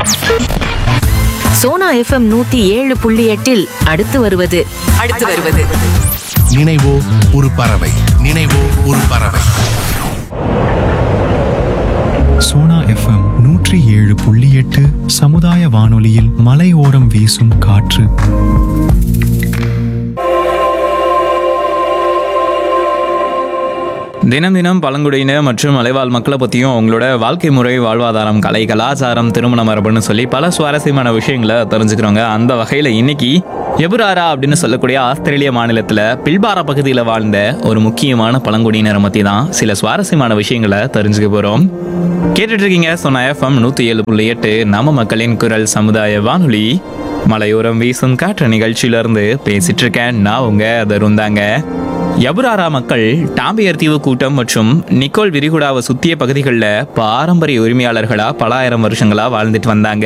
Sona FM நூத்தி ஏழு புள்ளி எட்டில் அடுத்து வருவது அடுத்து வருவது நினைவோ ஒரு பறவை நினைவோ ஒரு பறவை சோனா எஃப்எம் நூற்றி ஏழு புள்ளி எட்டு சமுதாய வானொலியில் மலையோரம் வீசும் காற்று தினம் தினம் பழங்குடியினர் மற்றும் மலைவாழ் மக்களை பற்றியும் அவங்களோட வாழ்க்கை முறை வாழ்வாதாரம் கலை கலாச்சாரம் திருமண மரபுன்னு சொல்லி பல சுவாரஸ்யமான விஷயங்களை தெரிஞ்சுக்கிறோங்க அந்த வகையில் இன்னைக்கு எபுராரா அப்படின்னு சொல்லக்கூடிய ஆஸ்திரேலிய மாநிலத்தில் பில்பாரா பகுதியில் வாழ்ந்த ஒரு முக்கியமான பழங்குடியினரை பற்றி தான் சில சுவாரஸ்யமான விஷயங்களை தெரிஞ்சுக்க போகிறோம் கேட்டுட்டு இருக்கீங்க சொன்ன எஃப்எம் நூற்றி ஏழு புள்ளி எட்டு நம்ம மக்களின் குரல் சமுதாய வானொலி மலையோரம் வீசும் காற்று நிகழ்ச்சியிலிருந்து பேசிட்டு இருக்கேன் நான் உங்க தருந்தாங்க யபுராரா மக்கள் டாம்பியர் தீவு கூட்டம் மற்றும் நிக்கோல் விரிகுடாவை சுத்திய பகுதிகளில் பாரம்பரிய உரிமையாளர்களா பல ஆயிரம் வருஷங்களா வாழ்ந்துட்டு வந்தாங்க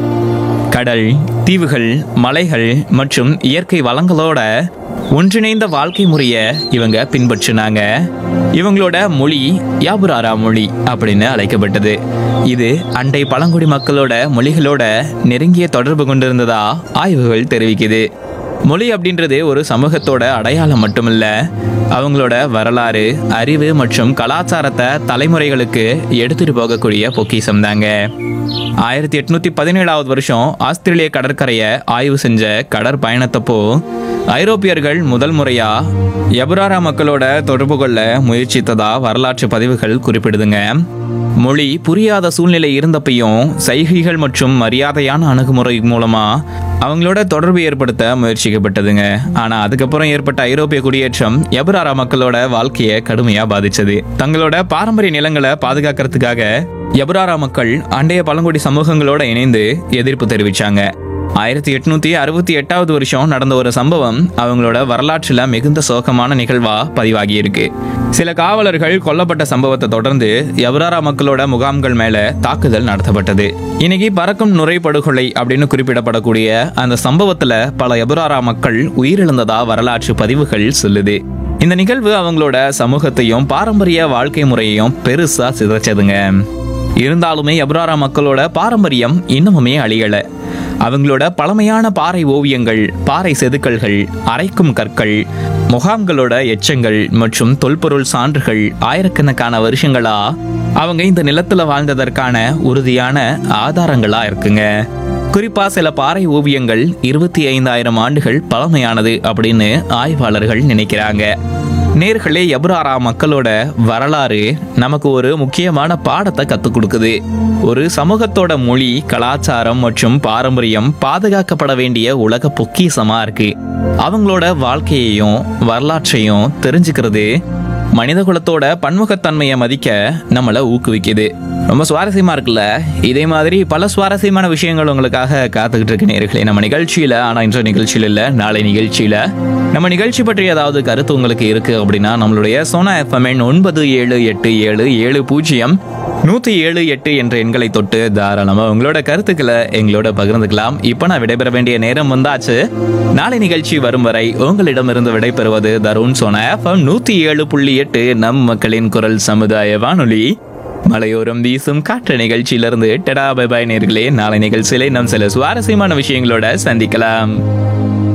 கடல் தீவுகள் மலைகள் மற்றும் இயற்கை வளங்களோட ஒன்றிணைந்த வாழ்க்கை முறையை இவங்க பின்பற்றினாங்க இவங்களோட மொழி யாபுராரா மொழி அப்படின்னு அழைக்கப்பட்டது இது அண்டை பழங்குடி மக்களோட மொழிகளோட நெருங்கிய தொடர்பு கொண்டிருந்ததா ஆய்வுகள் தெரிவிக்குது மொழி அப்படின்றது ஒரு சமூகத்தோட அடையாளம் மட்டுமில்ல அவங்களோட வரலாறு அறிவு மற்றும் கலாச்சாரத்தை தலைமுறைகளுக்கு எடுத்துட்டு போகக்கூடிய பொக்கிஷம் தாங்க ஆயிரத்தி எட்நூத்தி பதினேழாவது வருஷம் ஆஸ்திரேலிய கடற்கரையை ஆய்வு செஞ்ச கடற்பயணத்தப்போ ஐரோப்பியர்கள் முதல் முறையா எபுராரா மக்களோட தொடர்பு கொள்ள முயற்சித்ததா வரலாற்று பதிவுகள் குறிப்பிடுதுங்க மொழி புரியாத சூழ்நிலை இருந்தப்பையும் சைகைகள் மற்றும் மரியாதையான அணுகுமுறை மூலமா அவங்களோட தொடர்பு ஏற்படுத்த முயற்சிக்கப்பட்டதுங்க ஆனா அதுக்கப்புறம் ஏற்பட்ட ஐரோப்பிய குடியேற்றம் எபுராரா மக்களோட வாழ்க்கையை கடுமையா பாதிச்சது தங்களோட பாரம்பரிய நிலங்களை பாதுகாக்கிறதுக்காக எபுராரா மக்கள் அண்டைய பழங்குடி சமூகங்களோட இணைந்து எதிர்ப்பு தெரிவிச்சாங்க ஆயிரத்தி எட்நூத்தி அறுபத்தி எட்டாவது வருஷம் நடந்த ஒரு சம்பவம் அவங்களோட வரலாற்றுல மிகுந்த சோகமான நிகழ்வா பதிவாகி இருக்கு சில காவலர்கள் கொல்லப்பட்ட சம்பவத்தை தொடர்ந்து எவராரா மக்களோட முகாம்கள் மேல தாக்குதல் நடத்தப்பட்டது இன்னைக்கு பறக்கும் நுரை படுகொலை அப்படின்னு குறிப்பிடப்படக்கூடிய அந்த சம்பவத்துல பல எபுராரா மக்கள் உயிரிழந்ததா வரலாற்று பதிவுகள் சொல்லுது இந்த நிகழ்வு அவங்களோட சமூகத்தையும் பாரம்பரிய வாழ்க்கை முறையையும் பெருசா சிதைச்சதுங்க இருந்தாலுமே எப்ராரா மக்களோட பாரம்பரியம் இன்னமுமே அழியல அவங்களோட பழமையான பாறை ஓவியங்கள் பாறை செதுக்கல்கள் அரைக்கும் கற்கள் முகாம்களோட எச்சங்கள் மற்றும் தொல்பொருள் சான்றுகள் ஆயிரக்கணக்கான வருஷங்களா அவங்க இந்த நிலத்துல வாழ்ந்ததற்கான உறுதியான ஆதாரங்களா இருக்குங்க குறிப்பா சில பாறை ஓவியங்கள் இருபத்தி ஐந்தாயிரம் ஆண்டுகள் பழமையானது அப்படின்னு ஆய்வாளர்கள் நினைக்கிறாங்க நேர்களே எபுராரா மக்களோட வரலாறு நமக்கு ஒரு முக்கியமான பாடத்தை கற்றுக் கொடுக்குது ஒரு சமூகத்தோட மொழி கலாச்சாரம் மற்றும் பாரம்பரியம் பாதுகாக்கப்பட வேண்டிய உலக பொக்கிஷமா இருக்கு அவங்களோட வாழ்க்கையையும் வரலாற்றையும் தெரிஞ்சுக்கிறது மனித குலத்தோட பன்முகத்தன்மையை மதிக்க நம்மளை ஊக்குவிக்குது ரொம்ப சுவாரஸ்யமா இருக்குல்ல இதே மாதிரி பல சுவாரஸ்யமான விஷயங்கள் உங்களுக்காக காத்துக்கிட்டு இருக்கு நேர்களே நம்ம நிகழ்ச்சியில ஆனா இன்ற நிகழ்ச்சியில இல்ல நாளை நிகழ்ச்சியில நம்ம நிகழ்ச்சி பற்றி ஏதாவது கருத்து உங்களுக்கு இருக்கு அப்படின்னா நம்மளுடைய சோனா எஃப்எம் ஒன்பது ஏழு எட்டு ஏழு ஏழு பூஜ்ஜியம் நூத்தி ஏழு எட்டு என்ற எண்களை தொட்டு தாராளமா உங்களோட கருத்துக்களை எங்களோட பகிர்ந்துக்கலாம் இப்ப நான் விடைபெற வேண்டிய நேரம் வந்தாச்சு நாளை நிகழ்ச்சி வரும் வரை உங்களிடமிருந்து விடைபெறுவது தருண் சோனா எஃப்எம் நூத்தி ஏழு புள்ளி எட்டு நம் மக்களின் குரல் சமுதாய வானொலி மலையோரம் வீசும் காற்று நிகழ்ச்சியிலிருந்து டெடா பை பாய் நேர்களே நாளை நிகழ்ச்சியிலே நம் சில சுவாரஸ்யமான விஷயங்களோட சந்திக்கலாம்